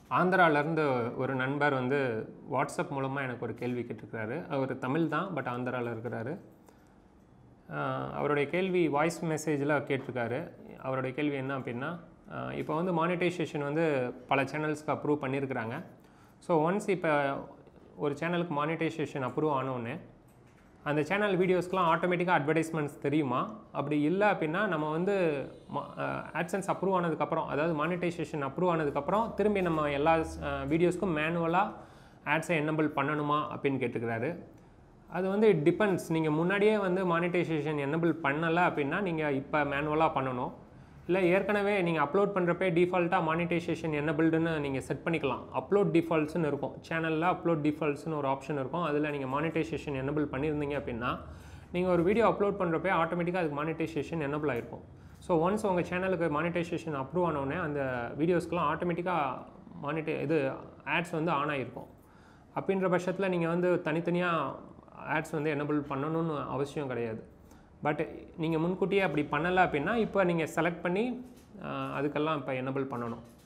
ஆந்திராவிலேருந்து ஒரு நண்பர் வந்து வாட்ஸ்அப் மூலமாக எனக்கு ஒரு கேள்வி கேட்டிருக்கிறாரு அவர் தமிழ் தான் பட் ஆந்திராவில் இருக்கிறாரு ஆஹ் அவருடைய கேள்வி வாய்ஸ் மெசேஜில் கேட்டிருக்காரு அவருடைய கேள்வி என்ன அப்படின்னா ஆஹ் இப்போ வந்து மானிட்டைசேஷன் வந்து பல சேனல்ஸ்க்கு அப்ரூவ் பண்ணியிருக்கிறாங்க ஸோ ஒன்ஸ் இப்போ ஒரு சேனலுக்கு மானிட்டைசேஷன் அப்ரூவ் ஆனோடனே அந்த சேனல் வீடியோஸ்க்குலாம் ஆட்டோமேட்டிக்காக அட்வர்டைஸ்மெண்ட்ஸ் தெரியுமா அப்படி இல்லை அப்படின்னா நம்ம வந்து ஆட்சன்ஸ் அப்ரூவ் ஆனதுக்கப்புறம் அதாவது மானிட்டைசேஷன் அப்ரூவ் ஆனதுக்கப்புறம் திரும்பி நம்ம எல்லா வீடியோஸ்க்கும் மேனுவலாக ஆட்ஸை என்னபிள் பண்ணணுமா அப்படின்னு கேட்டுக்கிறாரு அது வந்து இட் டிபெண்ட்ஸ் நீங்கள் முன்னாடியே வந்து மானிட்டைசேஷன் என்னபிள் பண்ணலை அப்படின்னா நீங்கள் இப்போ மேனுவலாக பண்ணணும் இல்லை ஏற்கனவே நீங்கள் அப்லோட் பண்ணுறப்பே டிஃபால்ட்டாக மானிட்டைசேஷன் என்னபிள்டுன்னு நீங்கள் செட் பண்ணிக்கலாம் அப்லோட் டிஃபால்ட்ஸ்னு இருக்கும் சேனலில் அப்லோட் டிஃபால்ட்ஸ்னு ஒரு ஆப்ஷன் இருக்கும் அதில் நீங்கள் மானிட்டைசேஷன் என்னபிள் பண்ணியிருந்தீங்க அப்படின்னா நீங்கள் ஒரு வீடியோ அப்லோட் பண்ணுறப்பே ஆட்டோமேட்டிக்காக அதுக்கு மானிட்டைசேஷன் என்னபிள் ஆகிருக்கும் ஸோ ஒன்ஸ் உங்கள் சேனலுக்கு மானிட்டைசேஷன் அப்ரூவ் ஆனோடனே அந்த வீடியோஸ்க்குலாம் ஆட்டோமேட்டிக்காக மானிட்டை இது ஆட்ஸ் வந்து ஆன் ஆகிருக்கும் அப்படின்ற பட்சத்தில் நீங்கள் வந்து தனித்தனியாக ஆட்ஸ் வந்து எனபிள் பண்ணணும்னு அவசியம் கிடையாது பட் நீங்கள் முன்கூட்டியே அப்படி பண்ணலை அப்படின்னா இப்போ நீங்கள் செலக்ட் பண்ணி ஆஹ், அதுக்கெல்லாம் இப்போ எனபிள் பண்ணணும்